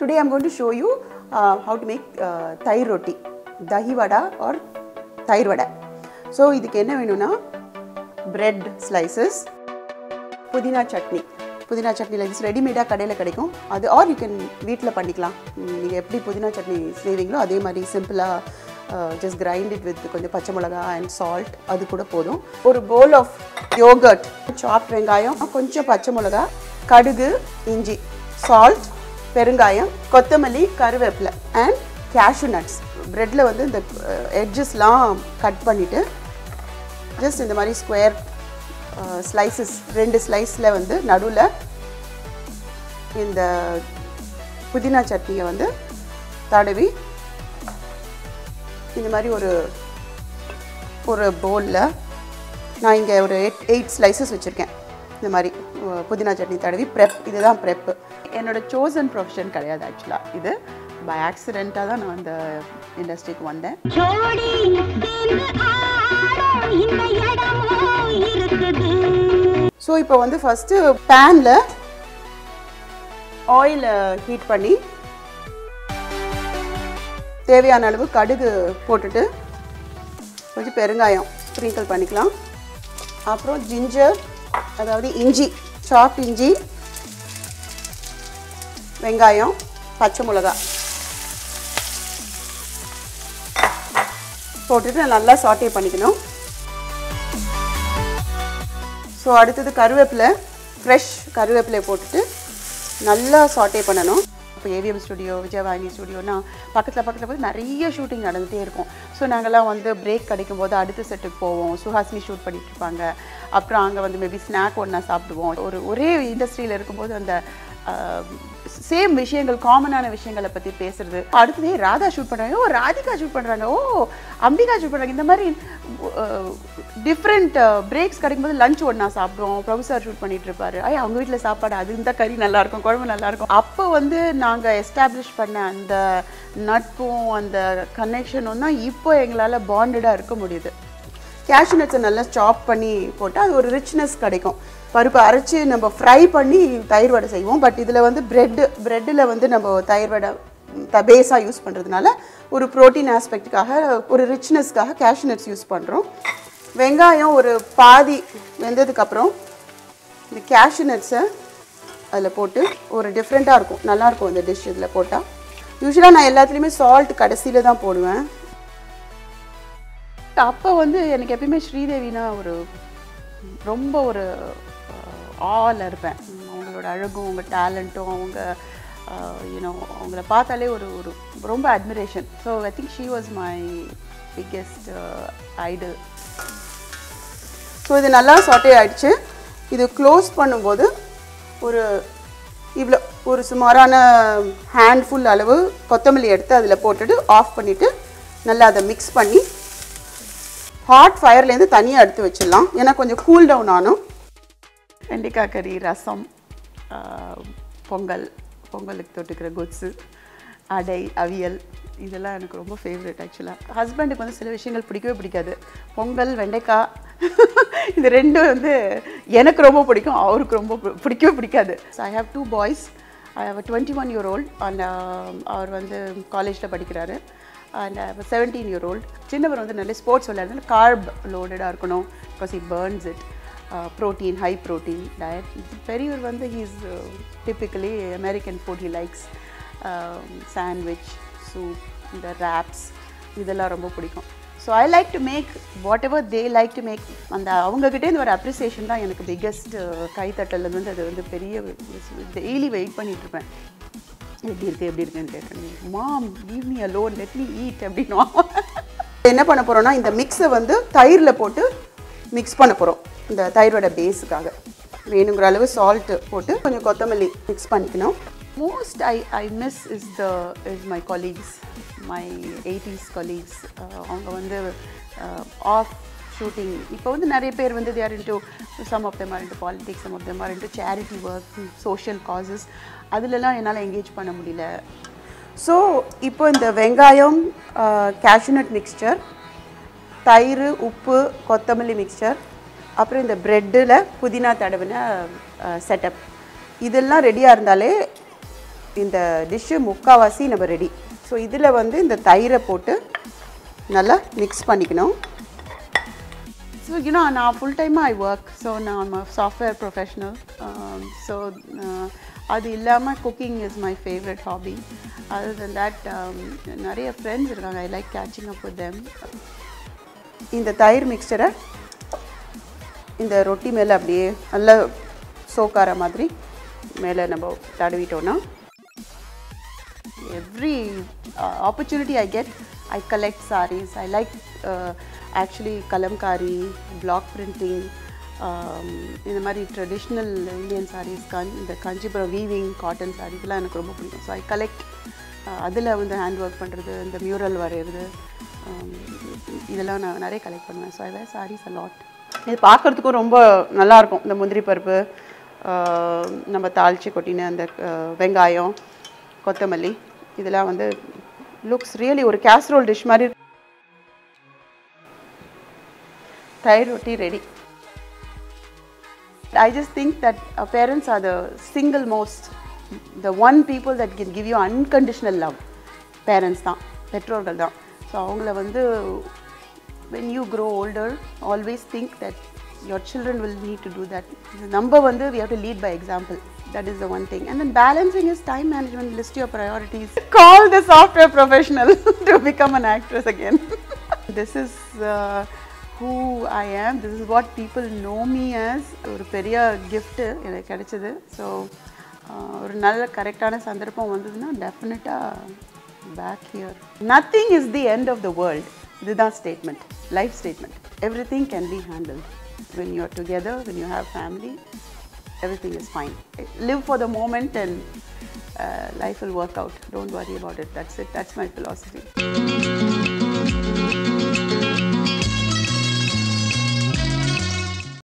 Today I'm going to show you uh, how to make uh, thai roti, dahi vada or தயிர் வடை so இதுக்கு என்ன வேணும்னா bread slices புதினா சட்னி புதினா chutney likes ரெடிமேடாக கடையில் கிடைக்கும் அது ஆர் யூ கேன் வீட்டில் பண்ணிக்கலாம் நீங்கள் எப்படி புதினா சட்னி செய்வீங்களோ அதே மாதிரி சிம்பிளாக ஜஸ்ட் கிரைண்ட் இட் வித் கொஞ்சம் பச்சை மிளகா அண்ட் சால்ட் அது கூட போதும் ஒரு போல் ஆஃப் யோகர்ட் சாப் வெங்காயம் கொஞ்சம் பச்சை மிளகா கடுகு இஞ்சி சால்ட் பெருங்காயம் கொத்தமல்லி கருவேப்பிலை அண்ட் கேஷ்யூ நட்ஸ் ப்ரெட்டில் வந்து இந்த எட்ஜஸ்லாம் கட் பண்ணிவிட்டு ஜஸ்ட் இந்த மாதிரி ஸ்கொயர் ஸ்லைசஸ் ரெண்டு ஸ்லைஸில் வந்து நடுவில் இந்த புதினா சட்னியை வந்து தடவி இந்த மாதிரி ஒரு ஒரு பவுலில் நான் இங்கே ஒரு எயிட் எயிட் ஸ்லைசஸ் வச்சுருக்கேன் இந்த மாதிரி அஹ், புதினா சட்னி தடவி ப்ரெப் இதுதான் ப்ரெப்பு என்னோட சோசன் ப்ரொஃபஷன் கிடையாது ஆக்சுவலாக இது பை ஆக்சிடெண்ட்டாக தான் நான் இந்த இண்டஸ்ட்ரிக்கு வந்தேன் ஜோடி சேர்ந்து ஆட இந்த இடமும் இருக்குது ஸோ இப்போ வந்து ஃபஸ்ட்டு பேனில் ஆயிலை ஹீட் பண்ணி தேவையான அளவு கடுகு போட்டுட்டு கொஞ்சம் பெருங்காயம் ஸ்ப்ரிங்கிள் பண்ணிக்கலாம் அப்புறம் ஜிஞ்சர் அதாவது இஞ்சி சாப் இஞ்சி வெங்காயம் பச்சை மிளகா போட்டுட்டு நல்லா சாட்டே பண்ணிக்கணும் ஸோ அடுத்தது கருவேப்பிலை ஃப்ரெஷ் கருவேப்பிலை போட்டுட்டு நல்லா சாட்டே பண்ணணும் இப்போ ஏவிஎம் ஸ்டுடியோ விஜயவாணி ஸ்டுடியோனா பக்கத்தில் பக்கத்தில் போய் நிறைய ஷூட்டிங் நடந்துகிட்டே இருக்கும் ஸோ நாங்கள்லாம் வந்து பிரேக் கிடைக்கும் போது அடுத்த செட்டுக்கு போவோம் சுஹாசினி ஷூட் பண்ணிட்டு இருப்பாங்க அப்புறம் அங்கே வந்து மேபி ஸ்நாக் ஒன்றா சாப்பிடுவோம் ஒரு ஒரே இண்டஸ்ட்ரியில் இருக்கும்போது அந்த சேம் விஷயங்கள் காமனான விஷயங்களை பற்றி பேசுறது அடுத்ததே ராதா ஷூட் பண்ணுறாங்க ஓ ராதிகா ஷூட் பண்ணுறாங்க ஓ அம்பிகா ஷூட் பண்ணுறாங்க இந்த மாதிரி டிஃப்ரெண்ட் பிரேக்ஸ் கிடைக்கும்போது லஞ்ச் ஒன்றா சாப்பிடுவோம் ப்ரொஃபஸர் ஷூட் பண்ணிட்டு இருப்பாரு ஐயா அவங்க வீட்டில் சாப்பாடு அது இந்த கறி நல்லா இருக்கும் குழம்பு நல்லா இருக்கும் அப்போ வந்து நாங்கள் எஸ்டாப்ளிஷ் பண்ண அந்த நட்பும் அந்த கனெக்ஷனும் தான் இப்போ எங்களால் பாண்டடாக இருக்க முடியுது கேஷ்யூ நட்ஸை நல்லா சாப் பண்ணி போட்டால் அது ஒரு ரிச்னஸ் கிடைக்கும் பருப்பு அரைச்சி நம்ம ஃப்ரை பண்ணி தயிர் வடை செய்வோம் பட் இதில் வந்து பிரெட்டு பிரெட்டில் வந்து நம்ம தயிர் வடை த பேஸாக யூஸ் பண்ணுறதுனால ஒரு ப்ரோட்டீன் ஆஸ்பெக்ட்டுக்காக ஒரு ரிச்னஸ்க்காக கேஷ்யூ நட்ஸ் யூஸ் பண்ணுறோம் வெங்காயம் ஒரு பாதி வெந்ததுக்கப்புறம் இந்த கேஷ்யூ நட்ஸை அதில் போட்டு ஒரு டிஃப்ரெண்ட்டாக இருக்கும் நல்லாயிருக்கும் இந்த டிஷ் இதில் போட்டால் யூஸ்வலாக நான் எல்லாத்துலேயுமே சால்ட் கடைசியில் தான் போடுவேன் அப்போ வந்து எனக்கு எப்பயுமே ஸ்ரீதேவினா ஒரு ரொம்ப ஒரு ஆல் இருப்பேன் உம், அவங்களோட அழகும் அவங்க டேலண்ட்டும் அவங்க யூனோ அவங்கள பார்த்தாலே ஒரு ஒரு ரொம்ப admiration so I think she was my biggest idol so இது நல்லா சாட்டே ஆயிடுச்சு இது க்ளோஸ் பண்ணும்போது ஒரு இவ்வளோ ஒரு சுமாரான ஹேண்ட்ஃபுல் அளவு கொத்தமல்லி எடுத்து அதில் போட்டுட்டு ஆஃப் பண்ணிவிட்டு நல்லா அதை மிக்ஸ் பண்ணி ஹாட் ஃபயர்லேருந்து தனியாக எடுத்து வச்சிடலாம் ஏன்னா கொஞ்சம் கூல் டவுன் ஆனும் வெண்டைக்காய் கறி ரசம் ஆஹ், பொங்கல் பொங்கலுக்கு தொட்டுக்கிற கொத்ஸு அடை அவியல் இதெல்லாம் எனக்கு ரொம்ப ஃபேவரட் ஆக்சுவலாக ஹஸ்பண்டுக்கு வந்து சில விஷயங்கள் பிடிக்கவே பிடிக்காது பொங்கல் வெண்டைக்காய் இது ரெண்டும் வந்து எனக்கு ரொம்ப பிடிக்கும் அவருக்கு ரொம்ப பி- பிடிக்கவே பிடிக்காது so I have two boys I have twenty one year old and அவர் வந்து காலேஜில் படிக்கிறாரு அண்ட் செவன்டீன் இயர் ஓல்ட் சின்னவர் வந்து நல்ல ஸ்போர்ட்ஸ் விளையாடுறதுனால கார்ப் லோடடாக இருக்கணும் because he burns it protein high protein diet பெரியவர் வந்து he's typically American food he likes sandwich soup இந்த ரேப்ஸ் இதெல்லாம் ரொம்ப பிடிக்கும் so I like to make whatever they like to make அந்த அவங்கக்கிட்டேருந்து ஒரு அப்ரிசியேஷன் தான் எனக்கு பிக்கஸ்ட் கைத்தட்டல் வந்து அது வந்து பெரிய டெய்லி வெயிட் பண்ணிட்டு இருப்பேன் எப்படி இருக்கு எப்படி இருக்குன்னு கேட்குறேன் mom leave me alone let me eat அப்படின்னுவான் என்ன பண்ண போகிறோம்னா இந்த மிக்ஸை வந்து தயிரில் போட்டு மிக்ஸ் பண்ண போகிறோம் இந்த தயிரோட பேஸுக்காக வேணுங்கிற அளவு சால்ட்டு போட்டு கொஞ்சம் கொத்தமல்லி மிக்ஸ் பண்ணிக்கணும் most I I miss is the is my colleagues my eighties colleagues அவங்க வந்து ஆஃப் ஷூட்டிங் இப்போ வந்து நிறைய பேர் வந்து there into some of them are into politics some of them are into charity work social causes அதுலலாம் என்னால் engage பண்ண முடியல ஸோ இப்போ இந்த வெங்காயம் கேஷ்யூநட் மிக்ஸ்சர் தயிர் உப்பு கொத்தமல்லி மிக்ஸ்சர் அப்புறம் இந்த ப்ரெட்டில் புதினா தடவின செட்டப் இதெல்லாம் ரெடியாக இருந்தாலே இந்த டிஷ்ஷு முக்கால்வாசி நம்ம ரெடி ஸோ இதில் வந்து இந்த தயிரை போட்டு நல்லா மிக்ஸ் பண்ணிக்கணும் ஸோ யூனோ நான் ஃபுல் டைமாக ஐ ஒர்க் ஸோ நான் சாஃப்ட்வேர் ப்ரொஃபஷனல் ஸோ அது இல்லாமல் cooking is my favourite hobby other than that நிறைய ஃப்ரெண்ட்ஸ் இருக்காங்க I like catching up with them இந்த தயிர் மிக்சரை இந்த ரொட்டி மேலே அப்படியே நல்லா சோக்கார மாதிரி மேலே நம்ம தடவிட்டோன்னா every uh, opportunity I get, I collect saris. I like uh, actually kalamkari, block printing, um, இந்த மாதிரி ட்ரெடிஷ்னல் இந்தியன் sarees கஞ் இந்த காஞ்சிபுரம் வீவிங் காட்டன் sarees எல்லாம் எனக்கு ரொம்ப பிடிக்கும் ஸோ ஐ கலெக்ட் அதில் வந்து ஹேண்ட் ஒர்க் பண்ணுறது இந்த மியூரல் வரைகிறது um, இதெல்லாம் நான் நிறைய கலெக்ட் பண்ணுவேன் so I wear sarees a lot இது பார்க்குறதுக்கும் ரொம்ப நல்லாயிருக்கும் இந்த முந்திரி பருப்பு ஆஹ், நம்ம தாளிச்சு கொட்டின அந்த ஆஹ், வெங்காயம் கொத்தமல்லி இதெல்லாம் வந்து லுக்ஸ் ரியலி ஒரு கேஸ்ரோல் டிஷ் மாதிரி தயிர் ரொட்டி ready I just think that our parents are the single most, the one people that can give you unconditional love. Parents தான் பெற்றோர்கள் தான் ஸோ அவங்கள வந்து when you grow older always think that your children will need to do that நம்ம வந்து we have to lead by example that is the one thing and then balancing is time management list your priorities call the software professional to become an actress again this is uh, who I am this is what people know me as ஒரு பெரிய gift எனக்கு கிடைச்சது so ஒரு நல்ல கரெக்டான சந்தர்ப்பம் வந்ததுன்னா டெஃபினட்டாக back here nothing is the end of the world இதுதான் statement life statement everything can be handle when you are together when you have family everything is fine live for the moment and uh, life will work out don't worry about it that's it that's my philosophy